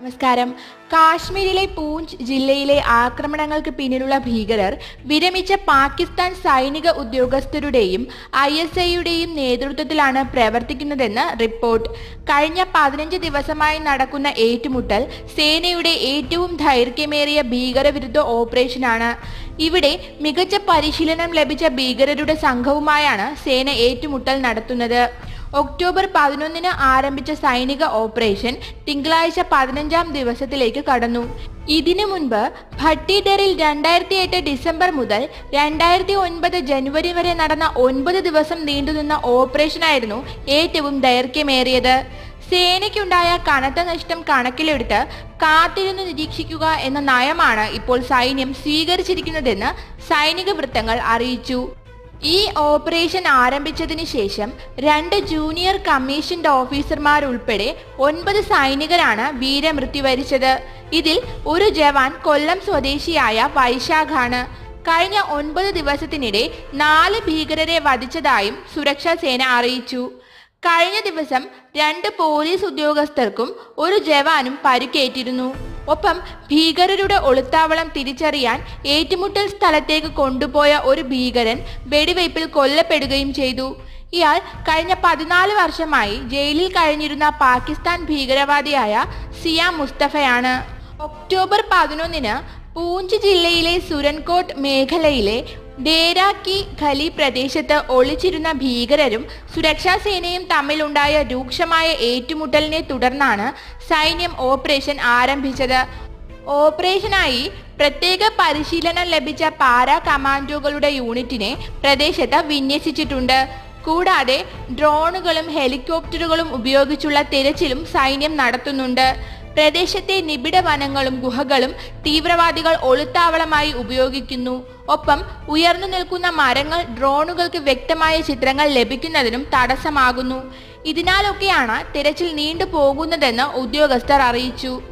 നമസ്കാരം കാശ്മീരിലെ പൂഞ്ച് ജില്ലയിലെ ആക്രമണങ്ങൾക്ക് പിന്നിലുള്ള ഭീകരർ വിരമിച്ച പാകിസ്ഥാൻ സൈനിക ഉദ്യോഗസ്ഥരുടെയും ഐ എസ് ഐയുടെയും നേതൃത്വത്തിലാണ് പ്രവർത്തിക്കുന്നതെന്ന് റിപ്പോർട്ട് കഴിഞ്ഞ പതിനഞ്ച് ദിവസമായി നടക്കുന്ന ഏറ്റുമുട്ടൽ സേനയുടെ ഏറ്റവും ദൈർഘ്യമേറിയ ഭീകരവിരുദ്ധ ഓപ്പറേഷനാണ് ഇവിടെ മികച്ച പരിശീലനം ലഭിച്ച ഭീകരരുടെ സംഘവുമായാണ് സേന ഏറ്റുമുട്ടൽ നടത്തുന്നത് ഒക്ടോബർ പതിനൊന്നിന് ആരംഭിച്ച സൈനിക ഓപ്പറേഷൻ തിങ്കളാഴ്ച പതിനഞ്ചാം ദിവസത്തിലേക്ക് കടന്നു ഇതിനു മുൻപ് ഭട്ടിഡറിൽ രണ്ടായിരത്തി എട്ട് ഡിസംബർ മുതൽ രണ്ടായിരത്തി ഒൻപത് ജനുവരി വരെ നടന്ന ഒൻപത് ദിവസം നീണ്ടുനിന്ന ഓപ്പറേഷനായിരുന്നു ഏറ്റവും ദൈർഘ്യമേറിയത് സേനയ്ക്കുണ്ടായ കനത്ത നഷ്ടം കണക്കിലെടുത്ത് കാത്തിരുന്ന് നിരീക്ഷിക്കുക എന്ന നയമാണ് ഇപ്പോൾ സൈന്യം സ്വീകരിച്ചിരിക്കുന്നതെന്ന് സൈനിക വൃത്തങ്ങൾ അറിയിച്ചു ഈ ഓപ്പറേഷൻ ആരംഭിച്ചതിന് ശേഷം രണ്ട് ജൂനിയർ കമ്മീഷൻഡ് ഓഫീസർമാരുൾപ്പെടെ ഒൻപത് സൈനികരാണ് വീരമൃത്യു വരിച്ചത് ഇതിൽ ഒരു ജവാൻ കൊല്ലം സ്വദേശിയായ വൈശാഖാണ് കഴിഞ്ഞ ഒൻപത് ദിവസത്തിനിടെ നാല് ഭീകരരെ വധിച്ചതായും സുരക്ഷാ സേന അറിയിച്ചു കഴിഞ്ഞ ദിവസം രണ്ട് പോലീസ് ഉദ്യോഗസ്ഥർക്കും ഒരു ജവാനും പരിക്കേറ്റിരുന്നു ഒപ്പം ഭീകരരുടെ ഒളിത്താവളം തിരിച്ചറിയാൻ ഏറ്റുമുട്ടൽ സ്ഥലത്തേക്ക് കൊണ്ടുപോയ ഒരു ഭീകരൻ വെടിവയ്പിൽ കൊല്ലപ്പെടുകയും ചെയ്തു ഇയാൾ കഴിഞ്ഞ പതിനാല് വർഷമായി ജയിലിൽ കഴിഞ്ഞിരുന്ന പാകിസ്ഥാൻ ഭീകരവാദിയായ സിയ മുസ്തഫയാണ് ഒക്ടോബർ പതിനൊന്നിന് പൂഞ്ച് ജില്ലയിലെ സുരൻകോട്ട് മേഖലയിലെ ഡേര കി ഖലി പ്രദേശത്ത് ഒളിച്ചിരുന്ന ഭീകരരും സുരക്ഷാ സേനയും തമ്മിലുണ്ടായ രൂക്ഷമായ ഏറ്റുമുട്ടലിനെ തുടർന്നാണ് സൈന്യം ഓപ്പറേഷൻ ആരംഭിച്ചത് ഓപ്പറേഷനായി പ്രത്യേക പരിശീലനം ലഭിച്ച പാരാ കമാൻഡോകളുടെ യൂണിറ്റിനെ പ്രദേശത്ത് വിന്യസിച്ചിട്ടുണ്ട് കൂടാതെ ഡ്രോണുകളും ഹെലികോപ്റ്ററുകളും ഉപയോഗിച്ചുള്ള തിരച്ചിലും സൈന്യം നടത്തുന്നുണ്ട് പ്രദേശത്തെ നിബിഡ വനങ്ങളും ഗുഹകളും തീവ്രവാദികൾ ഒളിത്താവളമായി ഉപയോഗിക്കുന്നു ഒപ്പം ഉയർന്നു നിൽക്കുന്ന മരങ്ങൾ ഡ്രോണുകൾക്ക് വ്യക്തമായ ചിത്രങ്ങൾ ലഭിക്കുന്നതിനും തടസ്സമാകുന്നു ഇതിനാലൊക്കെയാണ് തിരച്ചിൽ നീണ്ടു പോകുന്നതെന്ന് ഉദ്യോഗസ്ഥർ അറിയിച്ചു